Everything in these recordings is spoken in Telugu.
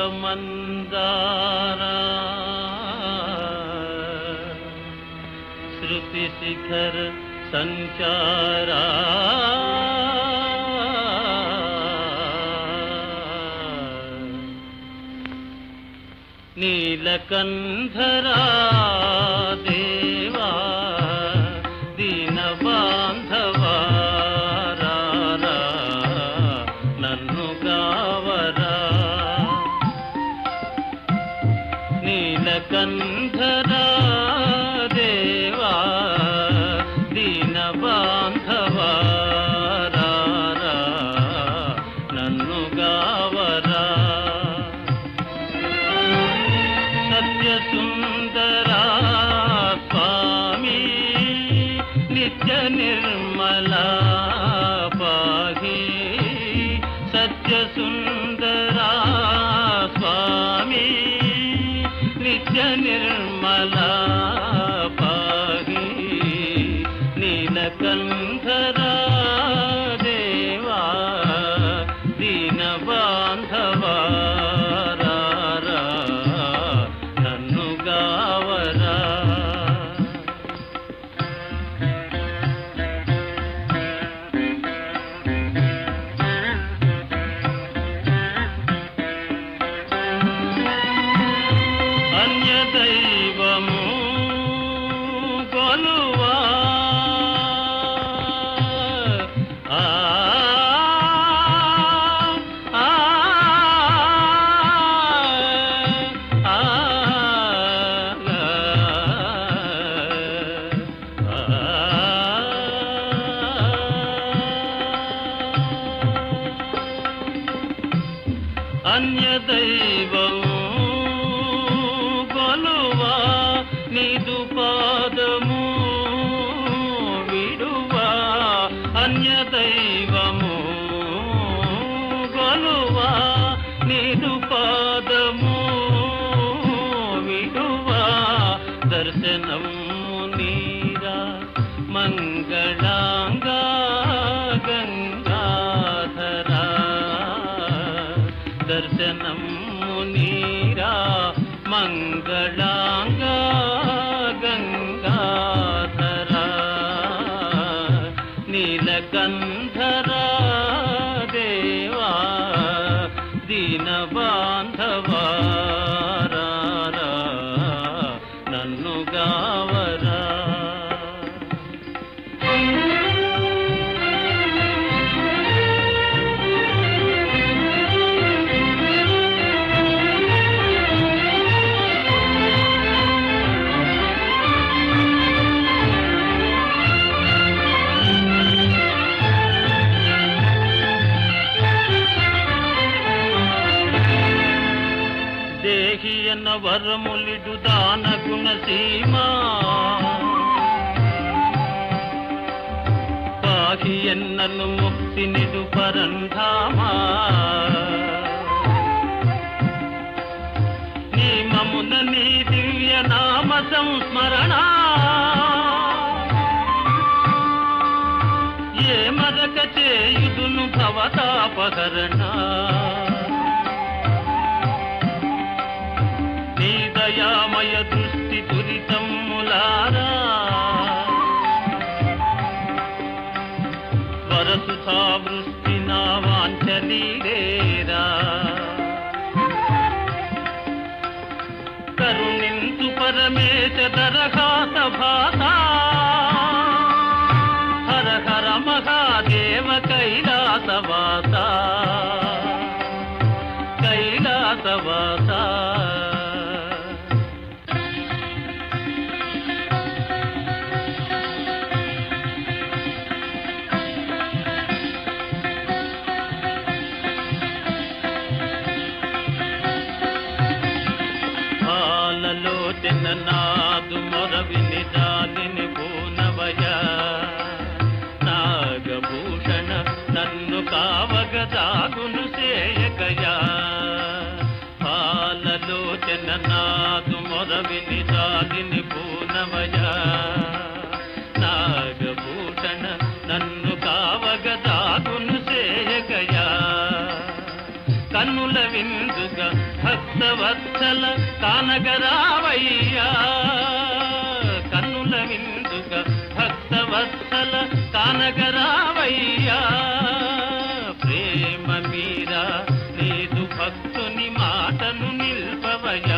మందారా శృతి శిఖర సంచారా నీలకంధరా దేవా దీన బాంధవా రా, రా, నన్ను గావరా నీలకంధరా దేవా దీన బాంధవా రా, రా, నన్ను గావరా సత్య సుందరా స్వామి నిత్య నిర్మలా పాహి సత్య సుందరా స్వామి నిత్య నిర్మలా పాహి నీలకంధరా దేవా దీన బాంధవా రా, రా, నన్ను గావరా అన్య దైవము కొలువా ఆ, ఆ, ఆ, అన్య దైవము కొలువా నిదు పాదము విడువా అన్య దైవము కొలువా నిదు పాదము విడువా దర్శనము నీరా మంగళాంగా గంగాధరా దర్శనం నీరా మంగళాంగా గంగాధరా నీలకంధరా దేవా దీన బాంధవా రా, రా, నన్ను గావరా దేహి అన్న వరములిడు దాన గుణ సీమా పాహి ఎన్నను ముక్తి నిడు పరంధామా నీమమున నీ దివ్య నామ సంస్మరణ ఏ మరక చేయుదును భవతాపహరణ నీ దయామయ దృష్టి దురితమ్ములారా వరసుధా వృష్టి నా వాంఛలీరేరా కరుణింతు పరమేశ దరఘాత భాత హర హర మహాదేవ కైలాసవాస కైలాసవాస పాలలోచన నాదు మొరవిని జాలిని పూనవయ నాగభూషణ నన్ను కావగ దాగును చేయకయా పాలలోచన నాదు మొరవిని జాలిని పూనవయ నాగభూషణ నన్ను కావగ దాగును చేయకయా కన్నుల విందుగా భక్తవత్సల కానగరావయ్యా కన్నుల విందుగా భక్తవత్సల కానగరావయ్యా ప్రేమ మీరా నీదు భక్తుని మాటను నిల్పవయా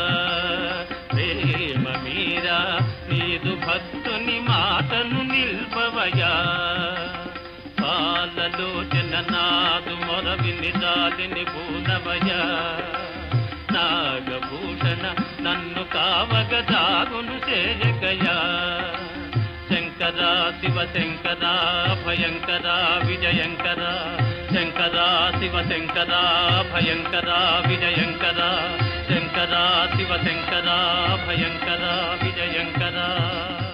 ప్రేమ మీరా నీదు భక్తుని మాటను నిల్పవయా పాలలోచన నాదు మొరవిని దాలిని పూనవయా నాగభూషణ నన్ను కావగ దాగును చేయగయా శంకరా శివ శంకరా భయంకరా విజయంకరా శంకరా శివ శంకరా భయంకరా విజయంకరా శంకరా శివ శంకరా భయంకరా విజయంకరా